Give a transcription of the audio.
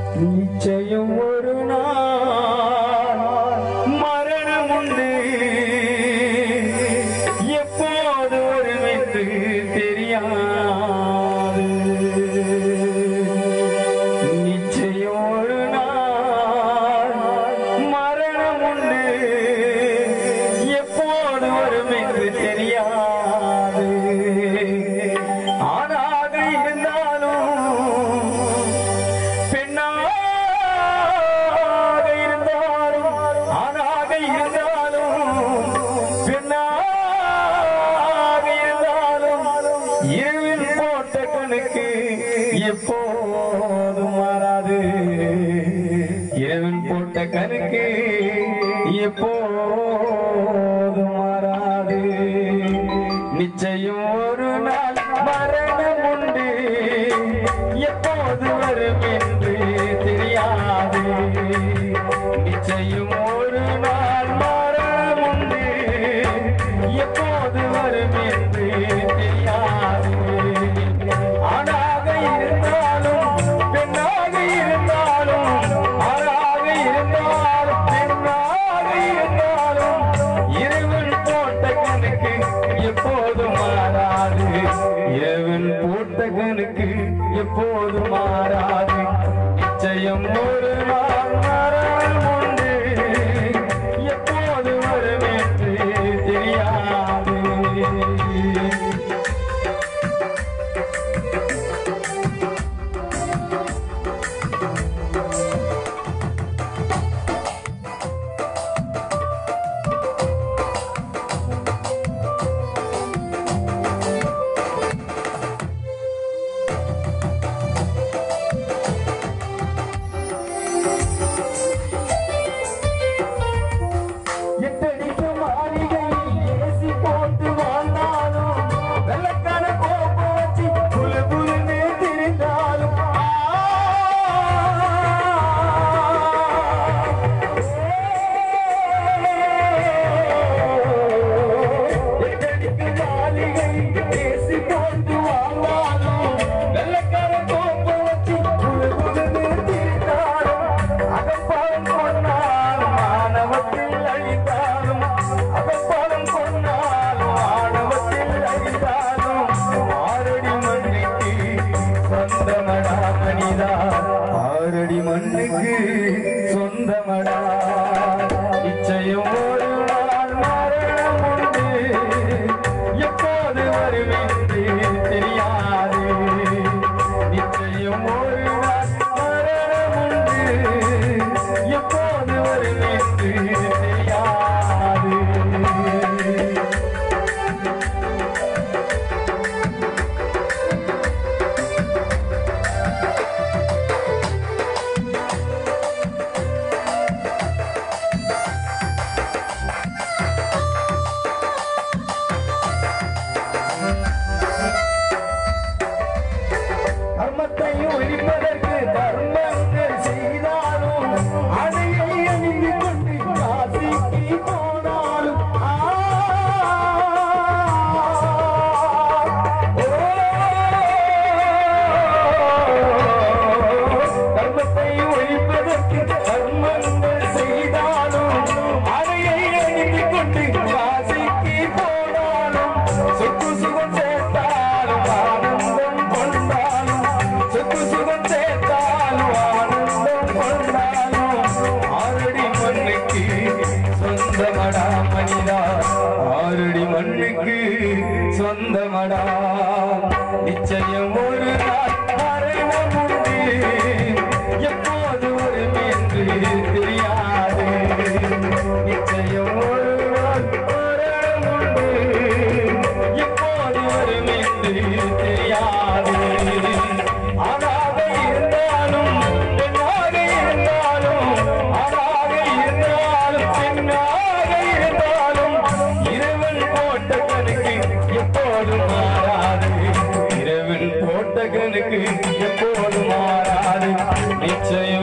நிச்சயம் ஒரு நாள் மரணம் உண்டு எப்போது ஒருமித்து தெரியாது நிச்சயம் ஒரு நாள் மரணம் உண்டு எப்போது ஒருமித்து தெரியாது ஆணாக இருந்தாலும் பெண்ணாக இருந்தாலும் ஆணாக இருந்தாலும் பெண்ணாக இருந்தாலும் இரவில் போட்ட கணக்கு எப்போதும் மாறாது இரவில் போட்ட கணக்கு எப்போதும் மாறாது நிச்சயம் ஒரு நாள் மரணம் உண்டு எப்போது வரும் என்று தெரியாது நிச்சயம் ஒரு நாள் மரணம் உண்டு எப்போது வரும் என்று தெரியாது ஆணாக இருந்தாலும் பெண்ணாக இருந்தாலும் ஆணாக இருந்தாலும் பெண்ணாக இருந்தாலும் இரவில் போட்ட கணக்கு எப்போதும் மாறாது இரவில் போட்ட கணக்கு எப்போதும் மாறாது நிச்சயம் ஒரு நாள் மரணம் உண்டு எப்போது வரும் என்று தெரியாது எட்டடிக்கு மாளிகையில் ஏசி போட்டு வாழ்ந்தாலும் வெள்ளக்கார கோபம் வச்சு புலு புலுன்னு திரிந்தாலும் எட்டடிக்கு மாளிகையில் ஏசி போட்டு வாழ்ந்தாலும் வெள்ளக்கார கோபம் வச்சு புலு புலுன்னு திரிந்தாலும் அகப்பாலம் கொண்டால் மாணவத்தில் அழிந்தாலும் அகப்பாலம் கொண்டால் மாணவத்தில் அழிந்தாலும் ஆரடி மண்ணுக்கு சொந்தமடா மனிதா ஆரடி மண்ணுக்கு சொந்தமடா நிச்சயம் ஒரு நாள் மரணம் உண்டு எப்போது வரும் என்று தெரியாது நிச்சயம் ஒரு நாள் மரணம் உண்டு எப்போது வரும் என்று தெரியாது கர்மத்தை ஒழிப்பதற்கு தர்மங்கள் செய்தாலும் அணையை அணிந்து கொண்டு காசிக்கு போனாலும் ஆ, ஓ, கர்மத்தை ஒழிப்பதற்கு தர்மங்கள் செய்தாலும் அணையை அணிந்து கொண்டு காசிக்கு போனாலும் சொத்து சுகம் சேர்த்தாலும் ஆனந்தம் கொண்டாலும் சொத்து சுகம் சேர்த்தாலும் ஆனந்தம் கொண்டாலும் ஆரடி மண்ணுக்கு சொந்தமடா மனிதா ஆரடி மண்ணுக்கு சொந்தமடா நிச்சயம் ஒரு நாள் மரணம் உண்டு எப்போது வரும் என்று தெரியாது நிச்சயம் ஒரு நாள் மரணம் உண்டு எப்போது வரும் என்று தெரியாது ஆணாக இருந்தாலும் பெண்ணாக இருந்தாலும் ஆணாக இருந்தாலும் பெண்ணாக இருந்தாலும் இரவல் போட்ட கணக்கு எப்போதும் மாறாது இரவில் போட்ட கணக்கு எப்போதும் மாறாது நிச்சயம்